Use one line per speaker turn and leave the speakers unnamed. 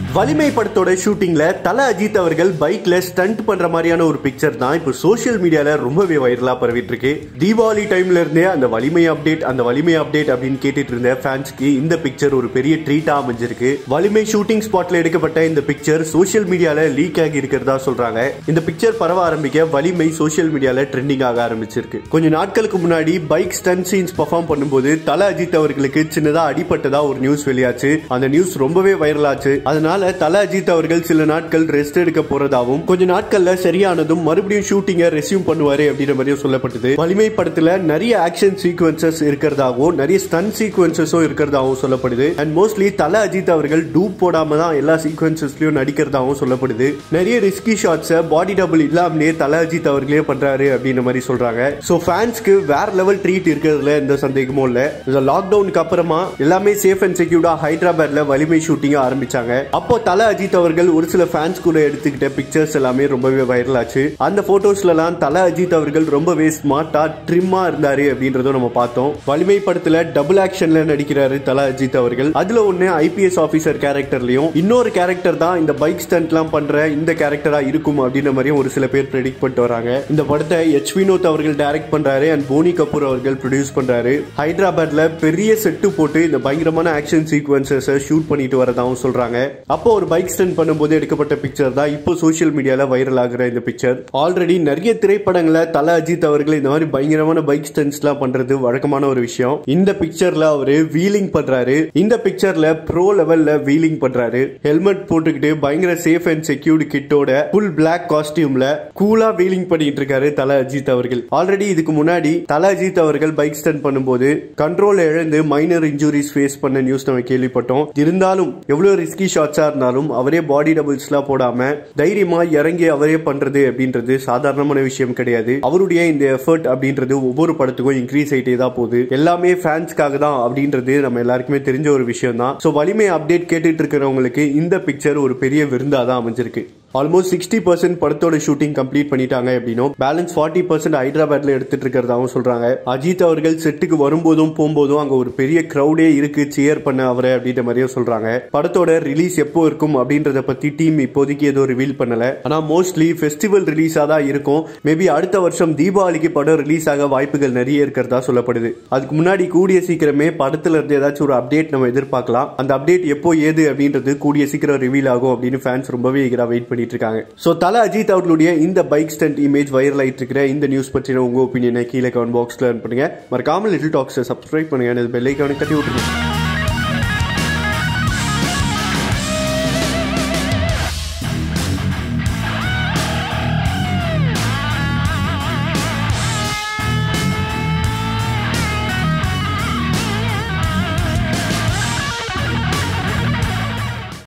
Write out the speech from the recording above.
வலிமை படத்தோட ஷூட்டிங்ல தல அஜித் அவர்கள் பைக்ல ஸ்டண்ட் பண்ற மாதிரியான ஒரு பிக்சர் தான் இப்போ சோஷியல் மீடியால ரொம்பவே வைரலா பரவிட்டு இருக்கு தீபாவளி டைம்ல இருந்தே அந்த வலிமை அப்டேட் அந்த வலிமை அப்டேட் அப்படின்னு கேட்டுட்டு இருந்த ஃபேன்ஸ்க்கு இந்த பிக்சர் ஒரு பெரிய ட்ரீட்டா அமைஞ்சிருக்கு வலிமை ஷூட்டிங் ஸ்பாட்ல எடுக்கப்பட்ட இந்த பிக்சர் சோஷியல் மீடியால லீக் ஆகி இருக்கிறதா சொல்றாங்க இந்த பிக்சர் பரவ ஆரம்பிக்க வலிமை சோஷியல் மீடியால ட்ரெண்டிங் ஆக ஆரம்பிச்சிருக்கு கொஞ்ச நாட்களுக்கு முன்னாடி பைக் ஸ்டண்ட் சீன்ஸ் பெர்ஃபார்ம் பண்ணும்போது தல அஜித் அவர்களுக்கு சின்னதா அடிபட்டதா ஒரு நியூஸ் வெளியாச்சு அந்த நியூஸ் ரொம்பவே வைரல் ஆச்சு அதனால தல அஜித் அவர்கள் சில நாட்கள் ரெஸ்ட் எடுக்க போறதாவும் கொஞ்ச நாட்கள்ல சரியானதும் மறுபடியும் ஷூட்டிங்க ரெஸ்யூம் பண்ணுவாரு அப்படின்ற மாதிரியும் சொல்லப்பட்டது வலிமை படத்துல நிறைய ஆக்ஷன் சீக்வன்சஸ் இருக்கிறதாகவும் நிறைய ஸ்டன் சீக்வன்சஸும் இருக்கிறதாகவும் சொல்லப்படுது அண்ட் மோஸ்ட்லி தல அஜித் அவர்கள் டூப் போடாம தான் எல்லா சீக்வன்சஸ்லயும் நடிக்கிறதாகவும் சொல்லப்படுது நிறைய ரிஸ்கி ஷாட்ஸை பாடி டபுள் இல்லாமலே தல அஜித் அவர்களே பண்றாரு அப்படின்ற மாதிரி சொல்றாங்க ஸோ ஃபேன்ஸ்க்கு வேற லெவல் ட்ரீட் இருக்கிறதுல எந்த சந்தேகமும் இல்ல இந்த லாக்டவுனுக்கு அப்புறமா எல்லாமே சேஃப் அண்ட் செக்யூர்டா ஹைதராபாத்ல வலிமை ஷூட்டிங் ஆரம்பிச்சாங்க அப்போ தல அஜித் அவர்கள் ஒரு சில ஃபேன்ஸ் கூட எடுத்துக்கிட்ட பிக்சர்ஸ் எல்லாமே ரொம்பவே வைரல் ஆச்சு அந்த போட்டோஸ்லாம் தல அஜித் அவர்கள் ரொம்பவே ஸ்மார்ட்டா ட்ரிம்மா இருந்தாரு அப்படின்றதும் நம்ம பார்த்தோம் வலிமை படத்துல டபுள் ஆக்ஷன்ல நடிக்கிறாரு தல அஜித் அவர்கள் அதுல ஒண்ணு ஐபிஎஸ் ஆபீசர் கேரக்டர்லயும் இன்னொரு கேரக்டர் தான் இந்த பைக் ஸ்டண்ட்லாம் பண்ற இந்த கேரக்டரா இருக்கும் அப்படின்ற மாதிரியும் ஒரு சில பேர் ப்ரெடிக்ட் பண்ணிட்டு வராங்க இந்த படத்தை எச் வினோத் அவர்கள் டைரக்ட் பண்றாரு அண்ட் போனி கபூர் அவர்கள் ப்ரொடியூஸ் பண்றாரு ஹைதராபாத்ல பெரிய செட்டு போட்டு இந்த பயங்கரமான ஆக்ஷன் சீக்வன்சஸ் ஷூட் பண்ணிட்டு வரதாகவும் சொல்றாங்க அப்போ ஒரு பைக் ஸ்டண்ட் பண்ணும்போது எடுக்கப்பட்ட பிக்சர் தான் இப்போ சோஷியல் மீடியால வைரல் ஆகுற இந்த பிக்சர் ஆல்ரெடி நிறைய திரைப்படங்களை தல அஜித் அவர்கள் இந்த மாதிரி பயங்கரமான பைக் ஸ்டண்ட்ஸ்லாம் பண்றது வழக்கமான ஒரு விஷயம் இந்த பிக்சர்ல அவரு வீலிங் பண்றாரு இந்த பிக்சர்ல ப்ரோ லெவல்ல வீலிங் பண்றாரு ஹெல்மெட் போட்டுக்கிட்டு பயங்கர சேஃப் அண்ட் செக்யூர்டு கிட்டோட ஃபுல் பிளாக் காஸ்டியூம்ல கூலா வீலிங் பண்ணிட்டு இருக்காரு தல அஜித் அவர்கள் ஆல்ரெடி இதுக்கு முன்னாடி தல அஜித் அவர்கள் பைக் ஸ்டண்ட் பண்ணும்போது கண்ட்ரோல் இழந்து மைனர் இன்ஜுரிஸ் ஃபேஸ் பண்ண நியூஸ் நம்ம கேள்விப்பட்டோம் இருந்தாலும் எவ்வளவு ரிஸ்கி ஷாட்ஸா இருந்தாலும் அவரே பாடி டபுள்ஸ்லாம் போடாம தைரியமா இறங்கி அவரே பண்றது அப்படின்றது சாதாரணமான விஷயம் கிடையாது அவருடைய இந்த எஃபர்ட் அப்படின்றது ஒவ்வொரு படத்துக்கும் இன்க்ரீஸ் ஆயிட்டே தான் போகுது எல்லாமே ஃபேன்ஸ்க்காக தான் அப்படின்றது நம்ம எல்லாருக்குமே தெரிஞ்ச ஒரு விஷயம் தான் ஸோ வலிமை அப்டேட் கேட்டுட்டு இருக்கிறவங்களுக்கு இந்த பிக்சர் ஒரு பெரிய விருந்தா தான் அமைஞ்சிருக்கு ஆல்மோஸ்ட் சிக்ஸ்டி பர்சன்ட் படத்தோட ஷூட்டிங் கம்ப்ளீட் பண்ணிட்டாங்க அப்படின்னும் பேலன்ஸ் ஃபார்ட்டி பர்சன்ட் ஹைதராபாத்ல எடுத்துட்டு இருக்கிறதாவும் சொல்றாங்க அஜித் அவர்கள் செட்டுக்கு வரும்போதும் போகும்போதும் அங்க ஒரு பெரிய கிரௌடே இருக்கு சியர் பண்ண அவரை அப்படின்ற மாதிரியும் சொல்றாங்க படத்தோட ரிலீஸ் எப்போ இருக்கும் அப்படின்றத பத்தி டீம் இப்போதைக்கு எதுவும் ரிவீல் பண்ணல ஆனா மோஸ்ட்லி ஃபெஸ்டிவல் ரிலீஸா தான் இருக்கும் மேபி அடுத்த வருஷம் தீபாவளிக்கு படம் ரிலீஸ் ஆக வாய்ப்புகள் நிறைய இருக்கிறதா சொல்லப்படுது அதுக்கு முன்னாடி கூடிய சீக்கிரமே படத்துல இருந்து ஏதாச்சும் ஒரு அப்டேட் நம்ம எதிர்பார்க்கலாம் அந்த அப்டேட் எப்போ ஏது அப்படின்றது கூடிய சீக்கிரம் ரிவீல் ஆகும் அப்படின்னு ஃபேன்ஸ் ரொம்பவே ஈகரா வெயிட் பண்ணி பண்ணிட்டு இருக்காங்க ஸோ தல அஜித் அவர்களுடைய இந்த பைக் ஸ்டண்ட் இமேஜ் வைரல் ஆயிட்டு இருக்கிற இந்த நியூஸ் பற்றின உங்க ஒப்பீனியனை கீழே கமெண்ட் பாக்ஸ்ல பண்ணுங்க மறக்காம லிட்டில் டாக்ஸை சப்ஸ்கிரைப் பண்ணுங்க பெல் ஐக்கானு கட்டி விட்டுருங்க